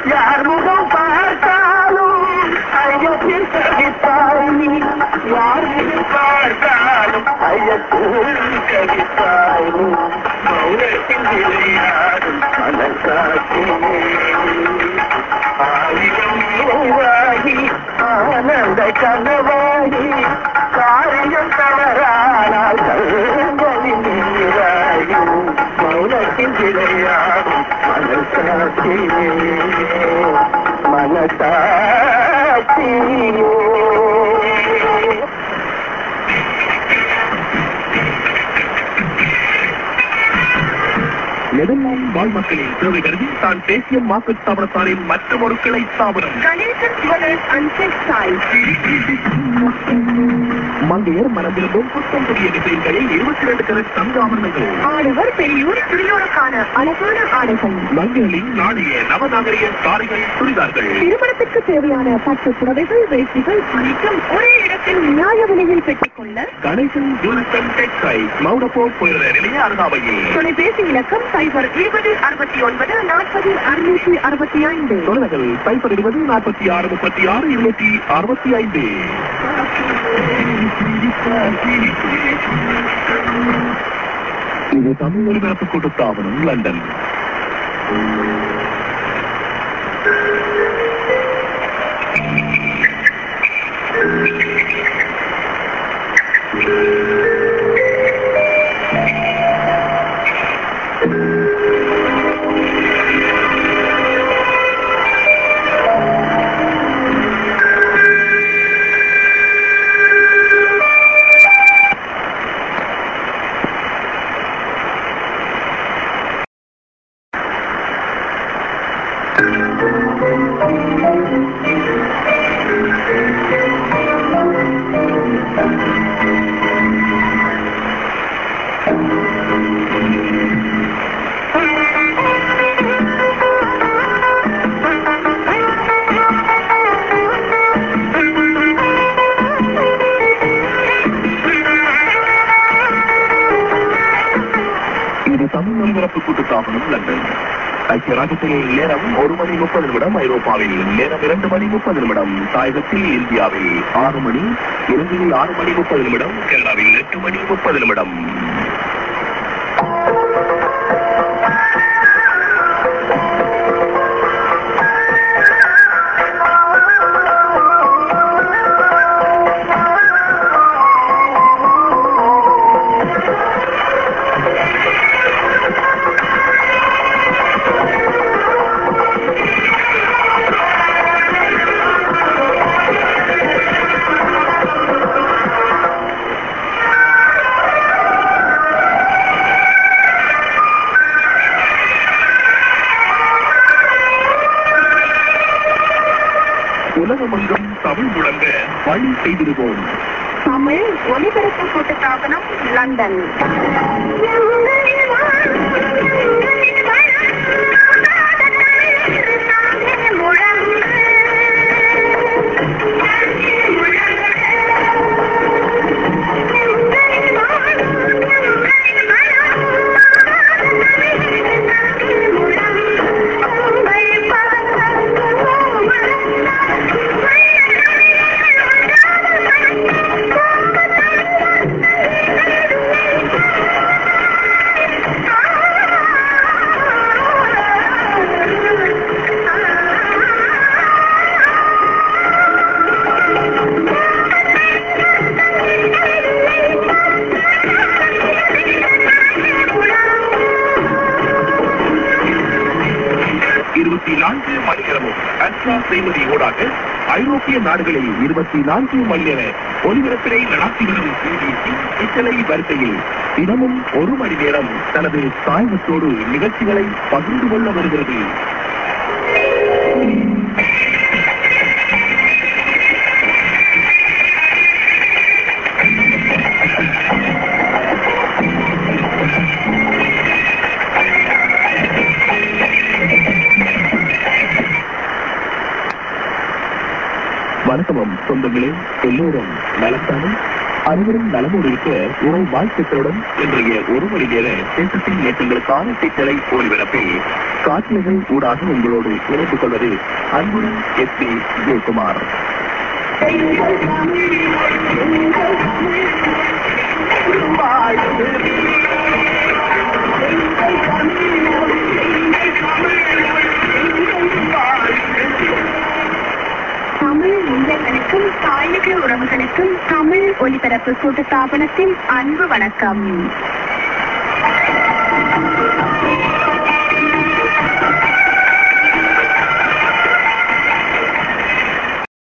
யார் முகம் பார்த்தாலும் ஐயத்தில் கவித்தாய் நீ யார் முகம் பார்த்தாலும் ஐயத்தில் கவித்தாய் நீ மௌனத்தில் விளையாடும் மனசாட்சியே ஆயிரம் நோவாகி ஆனந்த கனவாகி காரியம் தவறானால் கண்களில் நீராகி மௌனத்தில் விளையாடும் மனசாட்சியே மனசாட்சியே நெடுநாள் வாழ் மக்களின் தேவை கருதி தான் தேசிய மார்க்கெட் ஸ்தாபனத்தாரின் மற்றும் ஒரு கிளை ஸ்தாபனம் கணேசன் ஜுவல்லர்ஸ் அண்ட் டெக்ஸ்டைல்ஸ் மங்கையர் மனம் விரும்பும் புத்தம் புதிய டிசைன்களில் இருபத்தி ரெண்டு கரட் தங்க ஆபரணங்கள் ஆடவர் பெரியோர் சிறியோருக்கான அழகான ஆடைகள் மங்கைகளின் நாளைய நவநாகரிக சாரிகள் சுடிதார்கள் திருமணத்திற்கு தேவையான பட்டு புடவைகள் வேஷ்டிகள் அனைத்தும் ஒரே இடத்தில் நியாய விலையில் பெற்றுக்கொள்ள கணேசன் ஜூலிசன் டெக்ஸ்டைல் மௌடப்போ புயல நிலைய அருகாமையில் தொலைபேசி இலக்கம் சைபர் இருபது அறுபத்தி ஒன்பது நாற்பது அறுநூற்றி அறுபத்தி ஐந்து தொலைநகல் சைபர் இருபது நாற்பத்தி ஆறு முப்பத்தி ஆறு இருநூற்றி அறுபத்தி ஐந்து இது தமிழ் ஒலிபரப்பு கூட்டு ஸ்தாபனம் லண்டன் இது தமிழ் ஒலிபரப்பு கூட்டு ஸ்தாபனம் லண்டன் ஐக்கிய ராஜ்யத்தில் நேரம் ஒரு மணி முப்பது நிமிடம் ஐரோப்பாவில் நேரம் இரண்டு மணி முப்பது நிமிடம் தாயகத்தில் இந்தியாவில் ஆறு மணி இலங்கையில் ஆறு மணி முப்பது நிமிடம் கனடாவில் எட்டு மணி முப்பது நிமிடம் உலகமெங்கும் தமிழ் முழங்க வழி செய்திருவோம் தமிழ் ஒலிபரப்பு கூட்டு ஸ்தாபனம் லண்டன் இருபத்தி நான்கு மணி நேரமும் அட்ரா செய்வதை ஊடாக ஐரோப்பிய நாடுகளில் இருபத்தி நான்கு மணி நேர ஒலிபரப்பினை நடத்தி வரும் பிபிசி இத்தலை வரிசையில் தினமும் ஒரு மணி நேரம் தனது சாய்வத்தோடு நிகழ்ச்சிகளை பகிர்ந்து கொள்ள வருகிறது வணக்கமும் சொந்தங்களே எல்லோரும் நலத்தானே அனைவரும் நலமோடு இருக்க உணவு வாழ்த்துக்களுடன் இன்றைய ஒரு மணி நேர தேசத்தின் இயக்கங்களுக்கான சிற்றலை ஒளிபரப்பில் காட்சிகள் ஊடாக உங்களோடு இணைத்துக் கொள்வது அன்புடன் எஸ் பி ஜெயக்குமார் தமிழ் நெஞ்சங்களுக்கும் தாயக உறவுகளுக்கும் தமிழ் ஒலிபரப்பு கூட்டு ஸ்தாபனத்தின் அன்பு வணக்கம்